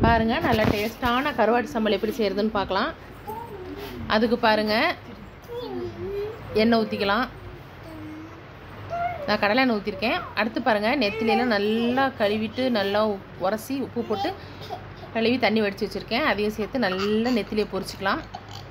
பாருங்கள் நல்ல டேஸ்ட்டான கருவாட்டு சம்பல் எப்படி செய்கிறதுன்னு பார்க்கலாம் அதுக்கு பாருங்கள் எண்ணெய் ஊற்றிக்கலாம் நான் கடலை எண்ணெய் ஊற்றிருக்கேன் அடுத்து பாருங்கள் நெத்திலையெல்லாம் நல்லா கழுவிட்டு நல்லா உப்- உரசி உப்பு போட்டு கழுவி தண்ணி வடித்து வச்சுருக்கேன் அதையும் சேர்த்து நல்லா நெத்திலே பொரிச்சிக்கலாம்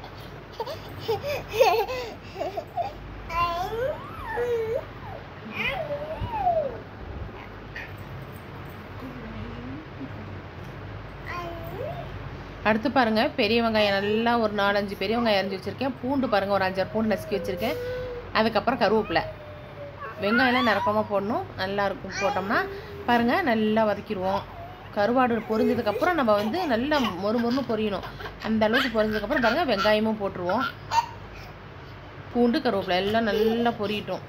அடுத்து பாருங்கள் பெரிய வெங்காயம் நல்லா ஒரு நாலஞ்சு பெரிய வெங்காயம் அரிஞ்சு வச்சுருக்கேன் பூண்டு பாருங்கள் ஒரு அஞ்சாறு பூண்டு நசுக்கி வச்சுருக்கேன் அதுக்கப்புறம் கருவேப்பிலை வெங்காயம்லாம் நிரப்பமாக போடணும் நல்லா இருக்கும் போட்டோம்னா பாருங்கள் நல்லா வதக்கிடுவோம் கருவாடு பொரிஞ்சதுக்கப்புறம் நம்ம வந்து நல்லா மொறு மொறுன்னு பொரியணும் அந்த அளவுக்கு பொரிஞ்சதுக்கப்புறம் பாருங்கள் வெங்காயமும் போட்டுருவோம் பூண்டு கருவேப்பிலை எல்லாம் நல்லா பொரியட்டும்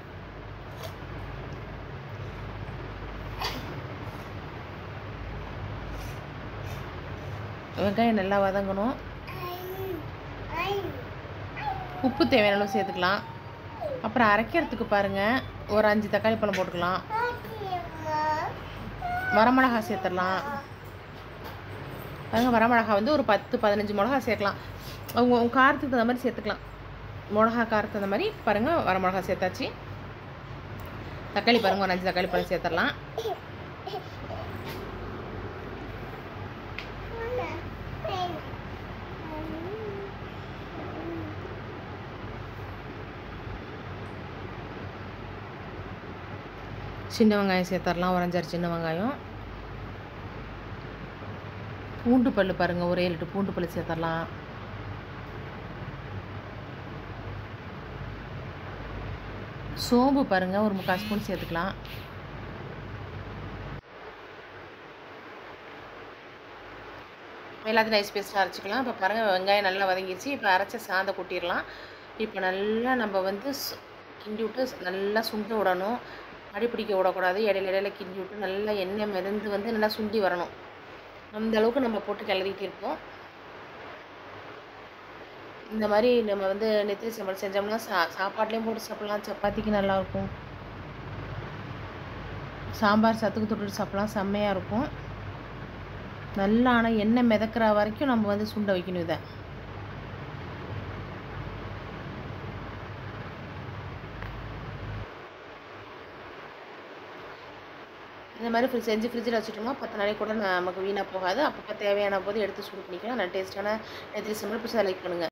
வெங்காயம் நல்லா வதங்கணும் உப்பு தேவையான அளவு சேர்த்துக்கலாம் அப்புறம் அரைக்கிறதுக்கு பாருங்கள் ஒரு அஞ்சு தக்காளி பழம் போட்டுக்கலாம் வரமிளகா சேர்த்துடலாம் பாருங்க வரமிளகா வந்து ஒரு பத்து பதினஞ்சு மிளகா சேர்க்கலாம் அவங்க உங்க காரத்துக்கு தகுந்த மாதிரி சேர்த்துக்கலாம் மிளகா காரத்துக்கு தகுந்த மாதிரி பாருங்கள் வரமிளகா சேர்த்தாச்சு தக்காளி பாருங்கள் ஒரு அஞ்சு தக்காளி பழம் சேர்த்துடலாம் சின்ன வெங்காயம் சேர்த்துடலாம் ஒரு அஞ்சாறு சின்ன வெங்காயம் பூண்டு பல்லு பாருங்கள் ஒரு ஏழு எட்டு பூண்டு பல்லு சேர்த்துடலாம் சோம்பு பாருங்கள் ஒரு முக்கால் ஸ்பூன் சேர்த்துக்கலாம் எல்லாத்தையும் நைஸ் பேஸ்ட்டாக அரைச்சிக்கலாம் இப்போ பாருங்கள் வெங்காயம் நல்லா வதங்கிடுச்சு இப்போ அரைச்ச சாந்தை கொட்டிடலாம் இப்போ நல்லா நம்ம வந்து சு- கிண்டி விட்டு நல்லா சுண்ட விடணும் அடி பிடிக்க விடக்கூடாது இடையில இடையில கிண்டி விட்டு நல்லா எண்ணெய் மிதந்து வந்து நல்லா சுண்டி வரணும் அந்த அளவுக்கு நம்ம போட்டு கிளறிட்டு இருப்போம் இந்த மாதிரி நம்ம வந்து நெத்திலி சம்பல் செஞ்சோம்னா சா சாப்பாட்லேயும் போட்டு சாப்பிட்லாம் சப்பாத்திக்கு நல்லாயிருக்கும் சாம்பார் சத்துக்கு தொட்டுட்டு சாப்பிட்லாம் செம்மையாக இருக்கும் நல்லா ஆனால் எண்ணெய் மிதக்கிற வரைக்கும் நம்ம வந்து சுண்ட வைக்கணும் இதை இந்த மாதிரி ஃப்ரி செஞ்சு ஃப்ரிட்ஜில் வச்சுட்டோம்னா பத்து நாளைக்கு கூட நமக்கு வீணாக போகாது அப்பப்போ தேவையான போது எடுத்து சூடு பண்ணிக்கலாம் நல்ல டேஸ்ட்டான நெத்திலி சம்பல் பிடிச்சா லைக் பண்ணுங்கள்